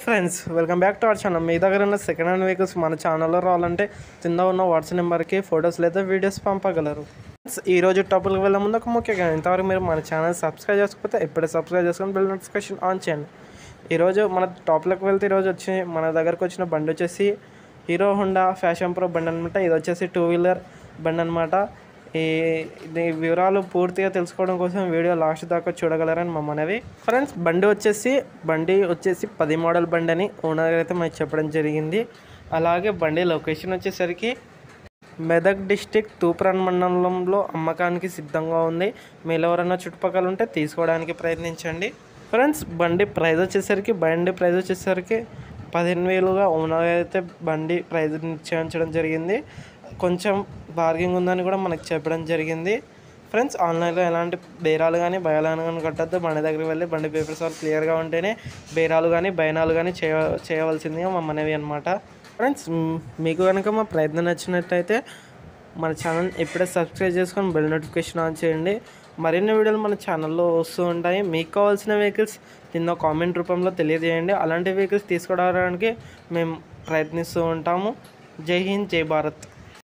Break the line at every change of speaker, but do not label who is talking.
friends welcome back to our channel మీ దగ్గర ఉన్న సెకండ్ హ్యాండ్ వెహికల్స్ మన ఛానల్లో రావాలంటే కింద ఉన్న వాట్సాప్ నెంబర్కి ఫొటోస్ లేదా వీడియోస్ పంపగలరు Friends, ఈ రోజు టాపిక్ వెళ్ళే ముందు ఒక ముఖ్యంగా ఇంతవరకు మీరు మన ఛానల్ సబ్స్క్రైబ్ చేసుకోకపోతే ఇప్పుడే సబ్స్క్రైబ్ చేసుకొని బెల్ నోటిఫికేషన్ ఆన్ చేయండి ఈరోజు మన టాపిక్లోకి వెళ్తే ఈరోజు వచ్చి మన దగ్గరకు వచ్చిన బండి వచ్చేసి హీరో హోండా ఫ్యాషన్ ప్రో బండి అనమాట ఇది వచ్చేసి టూ వీలర్ బండి అనమాట ఈ ఇది వివరాలు పూర్తిగా తెలుసుకోవడం కోసం వీడియో లాస్ట్ దాకా చూడగలరని మా మనవి ఫ్రెండ్స్ బండి వచ్చేసి బండి వచ్చేసి పది మోడల్ బండి అని ఓనర్ అయితే మనకి చెప్పడం జరిగింది అలాగే బండి లొకేషన్ వచ్చేసరికి మెదక్ డిస్టిక్ తూప్రాన్ మండలంలో అమ్మకానికి సిద్ధంగా ఉంది మీరు ఎవరైనా చుట్టుపక్కల ఉంటే తీసుకోవడానికి ప్రయత్నించండి ఫ్రెండ్స్ బండి ప్రైస్ వచ్చేసరికి బండి ప్రైస్ వచ్చేసరికి పదిహేను వేలుగా ఓనర్ అయితే బండి ప్రైస్ నిశ్చయించడం జరిగింది కొంచెం బార్గింగ్ ఉందని కూడా మనకు చెప్పడం జరిగింది ఫ్రెండ్స్ ఆన్లైన్లో ఎలాంటి బేరాలు కానీ భయాలు కానీ కట్టద్దు బండి దగ్గరికి వెళ్ళి బండి పేపర్స్ వాళ్ళు క్లియర్గా ఉంటేనే బేరాలు కానీ భయనాలు కానీ చేయ చేయవలసిందిగా మా మనవి అనమాట ఫ్రెండ్స్ మ్, మీకు కనుక మా ప్రయత్నం నచ్చినట్టయితే మన ఛానల్ ఇప్పుడే సబ్స్క్రైబ్ చేసుకొని బెల్ నోటిఫికేషన్ ఆన్ చేయండి మరిన్ని వీడియోలు మన ఛానల్లో వస్తూ ఉంటాయి మీకు కావాల్సిన వెహికల్స్ కింద కామెంట్ రూపంలో తెలియజేయండి అలాంటి వెహికల్స్ తీసుకురావడానికి మేము ప్రయత్నిస్తూ ఉంటాము జై హింద్ జై భారత్